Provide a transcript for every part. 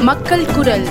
மக்கள் குரல்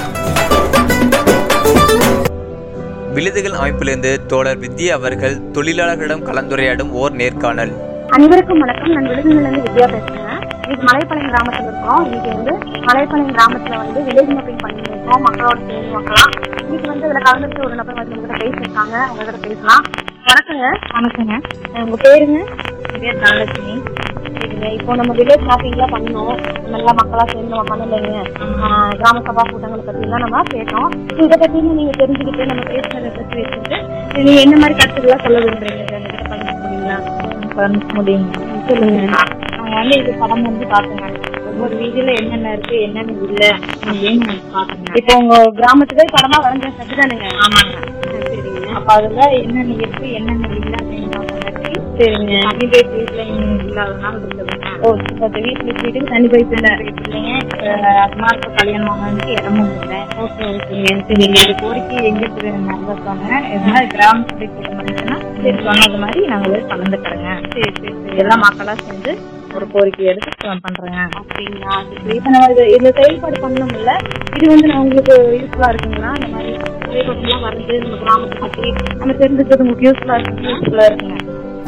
விழுதுகள் அமைப்பிலிருந்து தோழர் வித்யா அவர்கள் தொழிலாளர்களிடம் கலந்துரையாடும் ஓர் நேர்காணல் அனைவருக்கும் வணக்கம் நான் விருதுநகர்லேருந்து வித்யா பேசுறேன் இன்னைக்கு மலைப்பாளையம் கிராமத்துல இருக்கோம் இன்னைக்கு வந்து மலைப்பாளையம் கிராமத்துல வந்து வில்லேஜ் மேப்பிங் பண்ணிட்டு இருக்கோம் மக்களோட சேர்ந்து மக்களா இன்னைக்கு வந்து இதுல கலந்துட்டு ஒரு நபர் வந்து உங்ககிட்ட பேசியிருக்காங்க அவங்க கிட்ட பேசலாம் வணக்கங்க வணக்கங்க உங்க பேருங்க பேர் தனலட்சுமி சரிங்க இப்போ நம்ம வில்லேஜ் மேப்பிங்லாம் பண்ணோம் நல்லா மக்களா சேர்ந்து நம்ம பண்ணலைங்க ஆஹ் கிராம சபா கூட்டங்களை பத்தி எல்லாம் நம்ம கேட்டோம் இதை பத்தி நீங்க தெரிஞ்சுக்கிட்டு நம்ம பேசுறதை பத்தி வச்சுட்டு நீங்க என்ன மாதிரி கருத்துக்கள்லாம் சொல்ல விரும்புறீங்க எங்ககிட்ட பகிர்ந்து முடியுங்களா பகிர்ந்து முடியுங்க சொல்லுங்க நாங்க வந்து இது படம் வந்து பாத்துங்க ஒவ்வொரு வீதியில என்னென்ன இருக்கு என்னென்ன இல்ல அப்படின்னு பாத்துங்க இப்போ உங்க கிராமத்துக்கு படமா வரைஞ்ச சரிதானுங்க ஆமாங்க சரிங்க அப்ப அதுல என்னென்ன இருக்கு என்னென்ன இல்ல அப்படின்னு பாத்தாச்சு சரிங்க தண்ணி பைப் வீட்டுல இல்லாதனால இருக்குதுங்க ஓ இப்போ வீட்டுல வீட்டுக்கு தண்ணி பைப் இல்ல இல்லைங்க அதுமா இப்ப கல்யாணம் ஆனதுக்கு இடமும் இல்லை ஓகே ஓகேங்க சரிங்க இது கோரிக்கை எங்க இருக்கு நடந்தாங்க எதனா கிராம சபை கூட்டம் வந்துச்சுன்னா சரி சொன்னது மாதிரி நாங்க போய் கலந்துக்கிறோங்க சரி சரி சரி எல்லா மக்களா சேர்ந்து ஒரு கோரிக்கை எடுத்து பண்றேங்க அப்படிங்களா சரி இப்ப நம்ம இது இந்த செயல்பாடு பண்ணணும்ல இது வந்து நான் உங்களுக்கு யூஸ்ஃபுல்லா இருக்குங்களா இந்த மாதிரி செயல்பாடுலாம் வந்து நம்ம கிராமத்தை பத்தி நம்ம தெரிஞ்சுக்கிறது உங்களுக்கு யூஸ்ஃபுல்லா இருக்கு யூஸ்ஃபுல்லா இருக்குங்க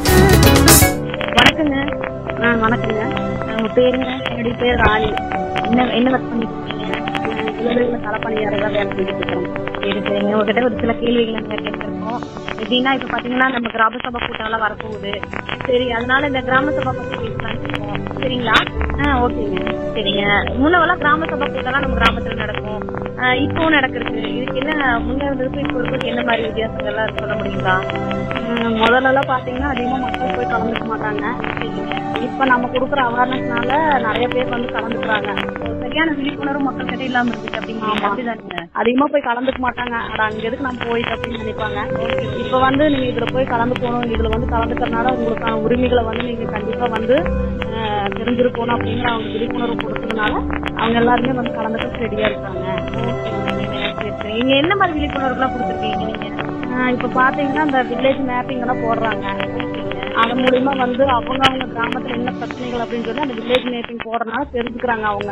வணக்கங்க ஆ வணக்கங்க உங்க பேருங்க என்னுடைய பேர் ராணி என்ன என்ன ஒர்க் பண்ணிட்டு இருக்கீங்க விழுதுல களப்பணியாளராக வேலை செஞ்சுட்டு இருக்கோம் சரி சரிங்க உங்ககிட்ட ஒரு சில கேள்விகள் நாங்கள் கேட்டிருக்கோம் எப்படின்னா இப்ப பாத்தீங்கன்னா நம்ம கிராம சபை கூட்டம் எல்லாம் வரப்போகுது சரி அதனால இந்த கிராம சபை பத்தி பேசலாம்னு இருக்கோம் சரிங்களா ஆ ஓகேங்க சரிங்க முன்னவெல்லாம் கிராம சபை கூட்டம் எல்லாம் நம்ம கிராமத்துல நடக்கும் ஆ, இப்போ நடக்கிறது இதுக்கு என்ன முன்ன இருந்ததுக்கு இப்போ இருக்கிறதுக்கு என்ன மாதிரி வித்தியாசங்கள்லாம் சொல்ல முடியுங்களா முதல்ல எல்லாம் பாத்தீங்கன்னா அதிகமா மக்கள் போய் கலந்துக்க மாட்டாங்க இப்ப நம்ம கொடுக்குற அவேர்னஸ்னால நிறைய பேர் வந்து கலந்துக்கிறாங்க சரியான விழிப்புணர்வு மக்கள் கிட்ட இல்லாம இருந்துச்சு அப்படிங்க அதிகமா போய் கலந்துக்க மாட்டாங்க அட அங்க எதுக்கு நம்ம போயிட்டு அப்படின்னு நினைப்பாங்க இப்ப வந்து நீங்க இதுல போய் கலந்து போகணும் இதுல வந்து கலந்துக்கிறதுனால உங்களுக்கான உரிமைகளை வந்து நீங்க கண்டிப்பா வந்து அஹ், தெரிஞ்சிருக்கணும் அப்படிங்கிற அவங்க விழிப்புணர்வு கொடுத்ததுனால அவங்க எல்லாருமே வந்து கலந்துக்க ரெடியா இருக்காங்க சரி, சரி. நீங்க என்ன மாதிரி விழிப்புணர்வுலாம் கொடுத்துருக்கீங்க நீங்க ஆஹ் இப்ப பாத்தீங்கன்னா இந்த வில்லேஜ் மேப்பிங் எல்லாம் போடுறாங்க அது மூலியமா வந்து அவங்க அவங்க கிராமத்துல என்ன பிரச்சனைகள் அப்படின்னு சொல்லி அந்த வில்லேஜ் மேப்பிங் போடுறதுனால தெரிஞ்சுக்கிறாங்க அவங்க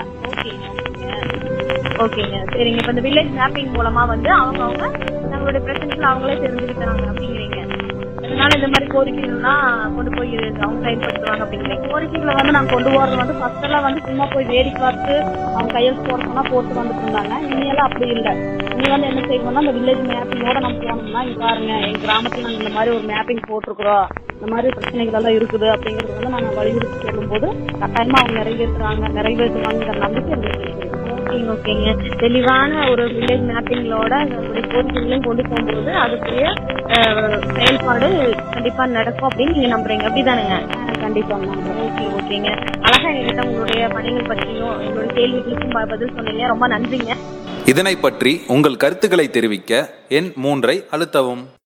ஓகேங்க சரிங்க இப்ப இந்த வில்லேஜ் மேப்பிங் மூலமா வந்து அவங்க அவங்க நம்மளுடைய பிரச்சனைகள் அவங்களே தெரிஞ்சுக்கிட்டாங்க அப்படிங்கிறீங்க அதனால இந்த மாதிரி கோரிக்கைகள்லாம் கொண்டு போய் அவங்க செயல்படுத்துவாங்க அப்படிங்கிறீங்க கோரிக்கைகளை வந்து நாங்க கொண்டு போறது வந்து ஃபர்ஸ்ட் எல்லாம் வந்து சும்மா போய் வேடிக்கை பார்த்து அவங்க கையெழுத்து போடுறோம்னா போட்டு வந்துட்டு இருந்தாங்க இனியெல்லாம் அப்படி இல்லை நீங்க வந்து என்ன செய்யணும்னா அந்த வில்லேஜ் மேப்பிங்கோட நம்ம போனோம்னா இங்க பாருங்க எங்க கிராமத்துல நாங்க இந்த மாதிரி ஒரு மேப்பிங் போட்டிருக்கிறோம் இந்த மாதிரி பிரச்சனைகள் எல்லாம் இருக்குது அப்படிங்கறது வந்து நாங்க வலியுறுத்தி சொல்லும் போது கட்டாயமா அவங்க நிறைவேற்றுறாங்க நிறைவேற்றுவாங்கிற நம்பிக்கை எங்களுக்கு இருக்கு. ஓகேங்க ஓகேங்க தெளிவான ஒரு வில்லேஜ் மேப்பிங்களோட நம்மளுடைய கோரிக்கைகளையும் கொண்டு போகும்போது அதுக்குரிய அஹ், செயல்பாடு கண்டிப்பா நடக்கும் அப்படின்னு நீங்க நம்புறீங்க அப்படிதானுங்க கண்டிப்பா ஓகே ஓகேங்க அழகா என்கிட்ட உங்களுடைய பணிகள் பற்றியும் உங்களுடைய கேள்விகளுக்கும் ப- பதில் சொன்னீங்க ரொம்ப நன்றிங்க இதனை பற்றி உங்கள் கருத்துக்களை தெரிவிக்க எண் மூன்றை அழுத்தவும்